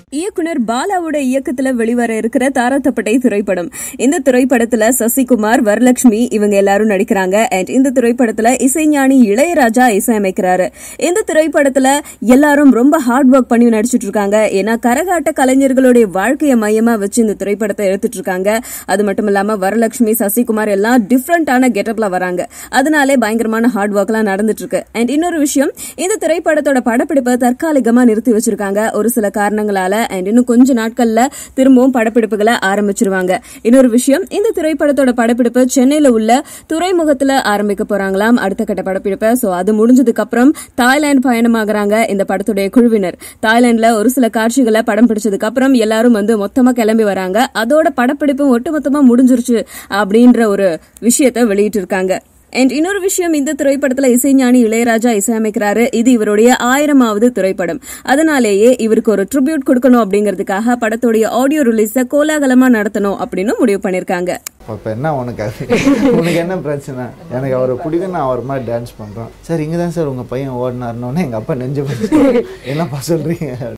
இயக்குனர் பாலாவோட இயக்கத்துல வெளிவர இருக்கிற தாராத்தப்பட்டை திரைப்படம் இந்த திரைப்படத்துல சசிகுமார் வரலட்சுமி இவங்க எல்லாரும் நடிக்கிறாங்க அண்ட் இந்த திரைப்படத்துல இசைஞானி இளையராஜா இசையமைக்கிறாரு இந்த திரைப்படத்துல எல்லாரும் ரொம்ப ஹார்ட் ஒர்க் பண்ணி நடிச்சிட்டு இருக்காங்க ஏன்னா கரகாட்ட கலைஞர்களுடைய வாழ்க்கையை மையமா வச்சு இந்த திரைப்படத்தை எடுத்துட்டு இருக்காங்க அது மட்டும் இல்லாம வரலட்சுமி சசிகுமார் எல்லாம் டிஃப்ரெண்டான கெட்டப்ல வராங்க அதனாலே பயங்கரமான ஹார்ட் ஒர்க் எல்லாம் நடந்துட்டு இருக்கு அண்ட் இன்னொரு விஷயம் இந்த திரைப்படத்தோட படப்பிடிப்பை தற்காலிகமா நிறுத்தி வச்சிருக்காங்க ஒரு சில காரணங்களால அண்ட் இன்னும் கொஞ்ச நாட்கள்ல திரும்பவும் படப்பிடிப்புகளை ஆரம்பிச்சிருவாங்க இன்னொரு விஷயம் இந்த திரைப்படத்தோட படப்பிடிப்பு சென்னையில உள்ள துறைமுகத்துல ஆரம்பிக்க போறாங்களாம் அடுத்த கட்ட படப்பிடிப்பு சோ அது முடிஞ்சதுக்கு அப்புறம் தாய்லாந்து பயணமாகறாங்க இந்த படத்துடைய குழுவினர் தாய்லாந்துல ஒரு சில காட்சிகளை படம் பிடிச்சதுக்கு அப்புறம் எல்லாரும் வந்து மொத்தமா கிளம்பி வராங்க அதோட படப்பிடிப்பு ஒட்டுமொத்தமா முடிஞ்சிருச்சு அப்படின்ற ஒரு விஷயத்தை வெளியிட்டு இருக்காங்க அண்ட் இன்னொரு விஷயம் இந்த திரைப்படத்துல இசைஞானி இளையராஜா இசையமைக்கிறாரு இது இவருடைய ஆயிரமாவது திரைப்படம் அதனாலேயே இவருக்கு ஒரு ட்ரிபியூட் கொடுக்கணும் அப்படிங்கறதுக்காக படத்துடைய ஆடியோ ரிலீஸ கோலாகலமா நடத்தணும் அப்படின்னு முடிவு பண்ணிருக்காங்க இப்போ என்ன உனக்கு அது உனக்கு என்ன பிரச்சனை எனக்கு அவரை பிடிக்கும் நான் அவர் மாதிரி டான்ஸ் பண்ணுறோம் சார் இங்கே தான் சார் உங்கள் பையன் ஓடினாருனோடனே எங்கள் அப்பா நெஞ்சு போச்சு என்னப்பா சொல்கிறீங்க